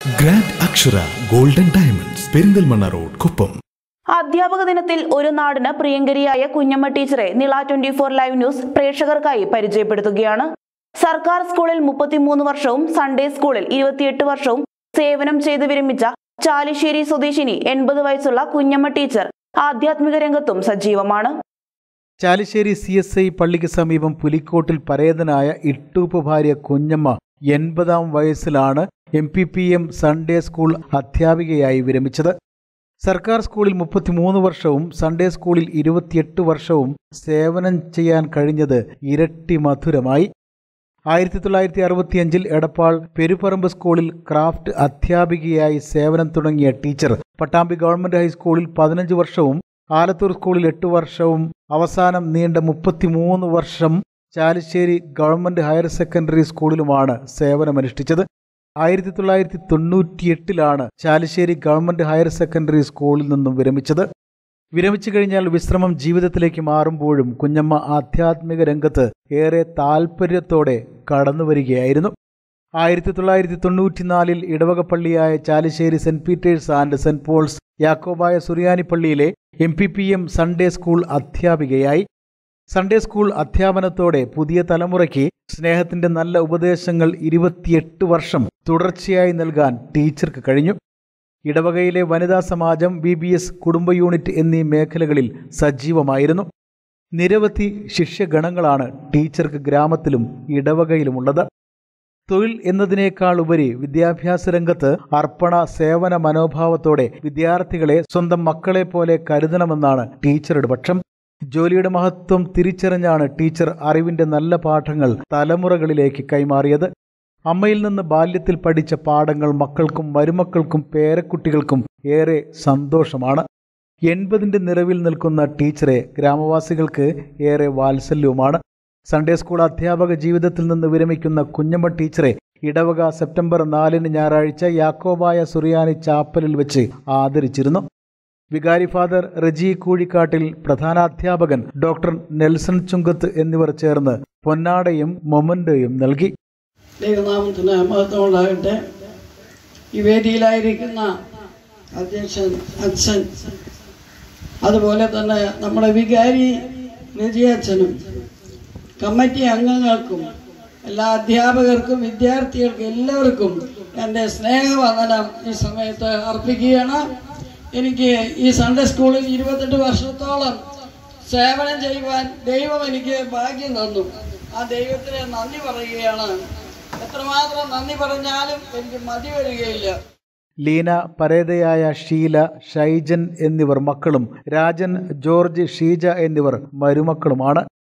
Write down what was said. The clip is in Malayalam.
grand Akshara golden diamonds Perinthalmanna road Kuppam അധ്യാപക ദിനത്തിൽ ഒരു നാടിന് പ്രിയങ്കരിയായ കുഞ്ഞമ്മ ടീച്ചറെ Nila twenty four live news പ്രേക്ഷകർക്കായി പരിചയപ്പെടുത്തുകയാണ് സർക്കാർ സ്കൂളിൽ മുപ്പത്തിമൂന്ന് വർഷവും സൺഡേ സ്കൂളിൽ ഇരുപത്തിയെട്ട് വർഷവും സേവനം ചെയ്ത് വിരമിച്ച ചാലിശ്ശേരി സ്വദേശിനി എൺപത് വയസ്സുള്ള കുഞ്ഞമ്മ ടീച്ചർ ആധ്യാത്മിക രംഗത്തും സജീവമാണ് ചാലിശ്ശേരി സി എസ് ഐ പള്ളിക്ക് സമീപം പുലിക്കോട്ടിൽ പരേതനായ ഇട്ടൂപ്പ് ഭാര്യ കുഞ്ഞമ്മ എൺപതാം വയസ്സിലാണ് M P P M Sunday school അധ്യാപികയായി വിരമിച്ചത് സർക്കാർ സ്കൂളിൽ മുപ്പത്തിമൂന്ന് വർഷവും സൺഡേ സ്കൂളിൽ ഇരുപത്തിയെട്ട് വർഷവും സേവനം ചെയ്യാൻ കഴിഞ്ഞത് ഇരട്ടി മധുരമായി ആയിരത്തി തൊള്ളായിരത്തി അറുപത്തിയഞ്ചിൽ എടപ്പാൾ പെരുപ്പറമ്പ് സ്കൂളിൽ ക്രാഫ്റ്റ് അധ്യാപികയായി സേവനം തുടങ്ങിയ ടീച്ചർ പട്ടാമ്പി ഗവൺമെന്റ് ഹൈസ്കൂളിൽ പതിനഞ്ച് വർഷവും ആലത്തൂർ സ്കൂളിൽ എട്ട് വർഷവും അവസാനം നീണ്ട മുപ്പത്തിമൂന്ന് വർഷം ചാലിശ്ശേരി ഗവൺമെന്റ് ഹയർ സെക്കൻഡറി സ്കൂളിലുമാണ് സേവനമനുഷ്ഠിച്ചത് ആയിരത്തി തൊള്ളായിരത്തി തൊണ്ണൂറ്റിയെട്ടിലാണ് Chalissery government higher secondary school നിന്നും വിരമിച്ചത് വിരമിച്ചു കഴിഞ്ഞാൽ വിശ്രമം ജീവിതത്തിലേക്ക് മാറുമ്പോഴും കുഞ്ഞമ്മ ആധ്യാത്മിക രംഗത്ത് ഏറെ താൽപ്പര്യത്തോടെ കടന്നുവരികയായിരുന്നു ആയിരത്തി തൊള്ളായിരത്തി തൊണ്ണൂറ്റിനാലിൽ ഇടവകപ്പള്ളിയായ Chalissery Saint Peter's and Saint Paul's Yakobaya Suriyani പള്ളിയിലെ M P P M Sunday school അധ്യാപികയായി സൺഡേ സ്കൂൾ അധ്യാപനത്തോടെ പുതിയ തലമുറയ്ക്ക് സ്നേഹത്തിന്റെ നല്ല ഉപദേശങ്ങൾ ഇരുപത്തിയെട്ട് വർഷം തുടർച്ചയായി നൽകാൻ ടീച്ചർക്ക് കഴിഞ്ഞു ഇടവകയിലെ വനിതാ സമാജം ബി ബി എസ് കുടുംബ യൂണിറ്റ് എന്നീ മേഖലകളിൽ സജീവമായിരുന്നു നിരവധി ശിഷ്യഗണങ്ങളാണ് ടീച്ചർക്ക് ഗ്രാമത്തിലും ഇടവകയിലുമുള്ളത് തൊഴിൽ എന്നതിനേക്കാൾ ഉപരി വിദ്യാഭ്യാസ രംഗത്ത് അർപ്പണ സേവന മനോഭാവത്തോടെ വിദ്യാർത്ഥികളെ സ്വന്തം മക്കളെ പോലെ കരുതണമെന്നാണ് ടീച്ചറുടെ പക്ഷം ജോലിയുടെ മഹത്വം തിരിച്ചറിഞ്ഞാണ് ടീച്ചർ അറിവിന്റെ നല്ല പാഠങ്ങൾ തലമുറകളിലേക്ക് കൈമാറിയത് അമ്മയിൽ നിന്ന് ബാല്യത്തിൽ പഠിച്ച പാഠങ്ങൾ മക്കൾക്കും മരുമക്കൾക്കും പേരക്കുട്ടികൾക്കും ഏറെ സന്തോഷമാണ് എൺപതിന്റെ നിറവിൽ നിൽക്കുന്ന ടീച്ചറെ ഗ്രാമവാസികൾക്ക് ഏറെ വാത്സല്യവുമാണ് സൺഡേ സ്കൂൾ അധ്യാപക ജീവിതത്തിൽ നിന്ന് വിരമിക്കുന്ന കുഞ്ഞമ്മ ടീച്ചറെ ഇടവക സെപ്റ്റംബർ നാലിന് ഞായറാഴ്ച യാക്കോബായ സുറിയാനി ചാപ്പലിൽ വെച്ച് ആദരിച്ചിരുന്നു വികാരി ഫാദർ റജി കൂഴിക്കാട്ടിൽ പ്രധാനാധ്യാപകൻ ഡോക്ടർ നെൽസൺ ചുങ്കത്ത് എന്നിവർ ചേർന്ന് പൊന്നാടയും മൊമന്റോയും നൽകി ദൈവനാമത്തിന് മഹത്വം ഉണ്ടാകട്ടെ ഈ വേദിയിലായിരിക്കുന്ന അധ്യക്ഷൻ അച്ഛൻ അതുപോലെ തന്നെ നമ്മുടെ വികാരി രജി അച്ഛനും കമ്മിറ്റി അംഗങ്ങൾക്കും എല്ലാ അധ്യാപകർക്കും വിദ്യാർത്ഥികൾക്കും എല്ലാവർക്കും എൻ്റെ സ്നേഹവന്ദനം ഈ സമയത്ത് അർപ്പിക്കുകയാണ് എനിക്ക് ഈ സൺഡേ സ്കൂളിൽ ഇരുപത്തെട്ട് വർഷത്തോളം സേവനം ചെയ്യുവാൻ ദൈവം എനിക്ക് ഭാഗ്യം തന്നു ആ ദൈവത്തിന് നന്ദി പറയുകയാണ് എത്രമാത്രം നന്ദി പറഞ്ഞാലും എനിക്ക് മതി വരികയില്ല ലീന പരേതയായ ഷീല ഷൈജൻ എന്നിവർ മക്കളും രാജൻ ജോർജ് ഷീജ എന്നിവർ മരുമക്കളുമാണ്